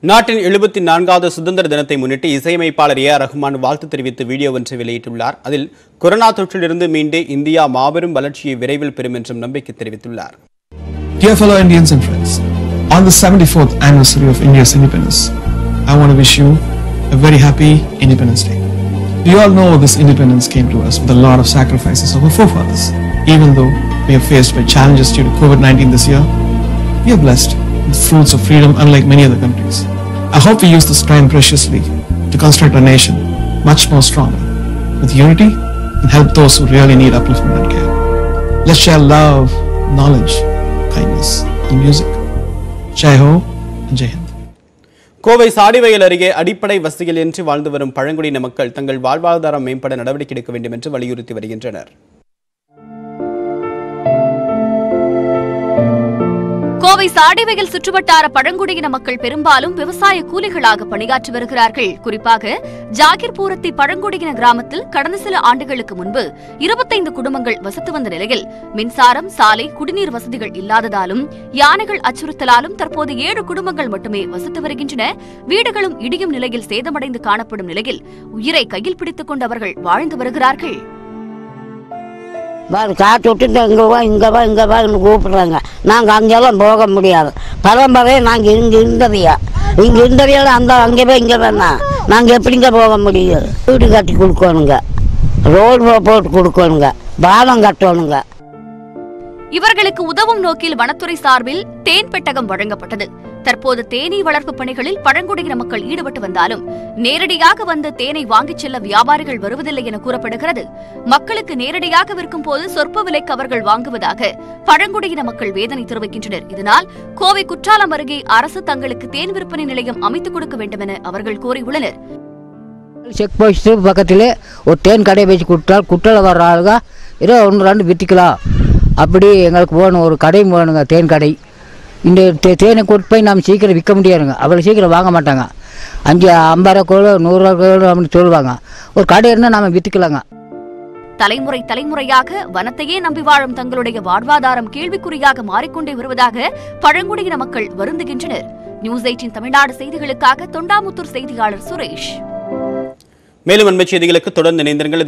நாட்டின் எழுபத்தி நான்காவது சுதந்திர தினத்தை முன்னிட்டு இசையமைப்பாளர் ஏ ஆர் ரஹ்மான் வாழ்த்து தெரிவித்து வீடியோ ஒன்றை வெளியிட்டுள்ளார் அதில் கொரோனா தொற்றிலிருந்து மீண்டு இந்தியா மாபெரும் வளர்ச்சியை விரைவில் பெறும் என்றும் நம்பிக்கை தெரிவித்துள்ளார் Dear fellow Indians and friends, on the 74th anniversary of India's independence, I want to wish you a very happy Independence Day. We all know this independence came to us with a lot of sacrifices of our forefathers. Even though we are faced by challenges due to COVID 19 this year, we are blessed with fruits of freedom unlike many other countries. I hope we use this time preciously to construct a nation much more stronger, with unity and help those who really need upliftment and care. Let's share love, knowledge, kindness, and music. Jai Ho and Jai Hind. Kovai Sadivayal அருகே அடிப்படை வசதிகள் இன்றி வாழ்ந்து வரும் பழங்குடியின மக்கள் தங்கள் வாழ்வாதாரம் மேம்பட நடவடிக்கை எடுக்க வேண்டும் என்று வலியுறுத்தி வருகின்றனர் கோவை சாடிவயல் சுற்றுவட்டார பழங்குடியின மக்கள் பெரும்பாலும் விவசாய கூலிகளாக பணியாற்றி வருகிறார்கள் குறிப்பாக ஜாகிர்பூரத்தி பழங்குடியின கிராமத்தில் கடந்த சில ஆண்டுகளுக்கு முன்பு இருபத்தைந்து குடும்பங்கள் வசித்து வந்த நிலையில் மின்சாரம் சாலை குடிநீர் வசதிகள் இல்லாததாலும் யானைகள் அச்சுறுத்தலாலும் தற்போது ஏழு குடும்பங்கள் மட்டுமே வசித்து வருகின்றன வீடுகளும் இடியும் நிலையில் சேதமடைந்து காணப்படும் நிலையில் உயிரை கையில் பிடித்துக் கொண்டு அவர்கள் வாழ்ந்து வருகிறார்கள் பாரு காட்டு விட்டு இந்த இங்கே வா இங்கே வா இங்கே வான்னு கூப்பிடுறாங்க நாங்கள் அங்கெல்லாம் போக முடியாது பரம்பரையே நாங்கள் இங்கே இருந்தவையா இங்கே இருந்தவையால அந்த அங்கே போய் இங்கே வேணா நாங்கள் எப்படிங்க போக முடியும் வீடு கட்டி கொடுக்கணுங்க ரோடு போட்டு கொடுக்கணுங்க பாலம் கட்டணுங்க இவர்களுக்கு உதவும் நோக்கில் வனத்துறை சார்பில் தேன் பெட்டகம் வழங்கப்பட்டது தற்போது தேனீ வளர்ப்பு பணிகளில் பழங்குடியின மக்கள் ஈடுபட்டு வந்தாலும் நேரடியாக வந்து தேனை வாங்கிச் செல்ல வியாபாரிகள் வருவதில்லை என கூறப்படுகிறது மக்களுக்கு நேரடியாக விற்கும் போது சொற்ப விலைக்கு அவர்கள் வாங்குவதாக பழங்குடியின மக்கள் வேதனை தெரிவிக்கின்றனர் இதனால் கோவை குற்றாலம் அருகே அரசு தங்களுக்கு தேன் விற்பனை நிலையம் அமைத்துக் கொடுக்க வேண்டும் என அவர்கள் கோரியுள்ளனர் செக் போஸ்ட்டு பக்கத்தில் ஒரு தேன் கடையை வச்சு கொடுத்தால் குற்றாலம் வர்ற ஆளுங்க ஏதோ ஒன்று ரெண்டு விற்றுக்கலாம் அப்படி எங்களுக்கு வேணும் ஒரு கடை வேணுங்க தேன் கடை இந்த தே தேனை கொண்டு போய் நம்ம சீக்கிரம் விற்க முடியாதுங்க அவ்வளோ சீக்கிரம் வாங்க மாட்டாங்க அஞ்சு ஐம்பது ரூபா நூறுரூவா கிலோ அப்படின்னு சொல்லுவாங்க ஒரு கடை இருந்தால் நம்ம விற்றுக்கலாங்க தலைமுறை தலைமுறையாக வனத்தையே நம்பி வாழும் தங்களுடைய வாழ்வாதாரம் கேள்விக்குறியாக மாறிக்கொண்டே வருவதாக பழங்குடியின மக்கள் வருந்துகின்றனர் நியூஸ் எயிட்டின் தமிழ்நாடு செய்திகளுக்காக தொண்டாமுத்தூர் செய்தியாளர் சுரேஷ் மேலும் அண்மைச் செய்திகளுக்கு தொடர்ந்து இணைந்திருங்கள்